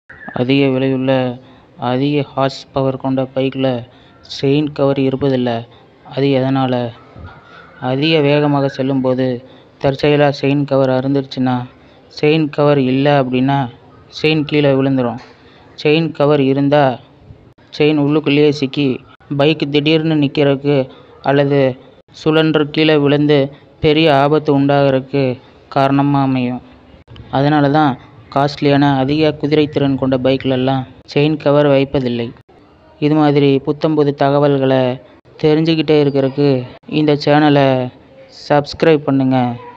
அதிக விலையுள்ள அதிக horse power கொண்ட பைக்கில் செயின் கவர் இருப்பதில்லை அது எதனால் அதிக வேகமாக செல்லும்போது தற்செயலாக செயின் கவர் அறுந்துருச்சுன்னா செயின் கவர் இல்லை அப்படின்னா செயின் கீழே விழுந்துடும் செயின் கவர் இருந்தால் செயின் உள்ளுக்குள்ளேயே சிக்கி பைக்கு திடீர்னு நிற்கிறதுக்கு அல்லது சுழன்று கீழே விழுந்து பெரிய ஆபத்து உண்டாகிறதுக்கு காரணமாக அமையும் அதனால தான் காஸ்ட்லியான அதிக குதிரைத்திறன் கொண்ட பைக்லெல்லாம் செயின் கவர் வைப்பதில்லை இது மாதிரி புத்தம்புது தகவல்களை தெரிஞ்சுக்கிட்டே இருக்கிறதுக்கு இந்த சேனலை சப்ஸ்கிரைப் பண்ணுங்கள்